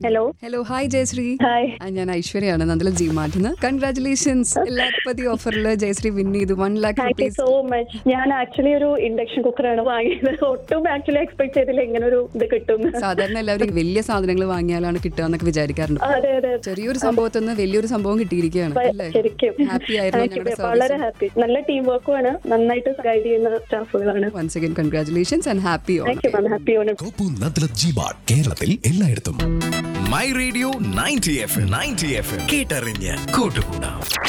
Hello hello hi Jayashree hi ആ, ഞാൻ ഐശ്വര്യയാണ് നന്ദല ജി മാർട്ടിന്ന് കൺഗ്രാറ്റുലേഷൻസ് ലാഖ്പതി ഓഫറിൽ ജയശ്രീ വിൻ ചെയ്തു one lakh thank you rupees so much ഞാൻ ആക്ച്വലി ഒരു ഇൻഡക്ഷൻ കുക്കറാണ് വാങ്ങിയത് ഒട്ടും ആക്ച്വലി എക്സ്പെക്ട് ചെയ്തില്ല ഇങ്ങനെ ഒരു ഇത് കിട്ടും സാധാരണ എല്ലാവരും വലിയ സാധനങ്ങൾ വാങ്ങിയാലാണ് കിട്ടുക എന്നൊക്കെ വിചാരിക്കാറുണ്ട് അതെ അതെ ചെറിയൊരു സംഭവത്തിൽ നിന്ന് വലിയൊരു സംഭവം കിട്ടിയിരിക്കുകയാണ് അല്ലേ ശരിക്കും ഹാപ്പി ആയിരുന്നു Thank you. ഞങ്ങളുടെ വളരെ സർവീസ് ഹാപ്പി നല്ല ടീം വർക്കുമാണ് നന്നായിട്ട് ഗൈഡ് ചെയ്യുന്ന സ്റ്റാഫുകളാണ് once again congratulations and happy Onam thank you ma'am happy Onam കോപ്പു നദ്ലത് ജിബാർ കേരളത്തിൽ എല്ലായിടത്തും my radio ninety F ninety F കേട്ടറിഞ്ഞ് കൂട്ടുകൂടാം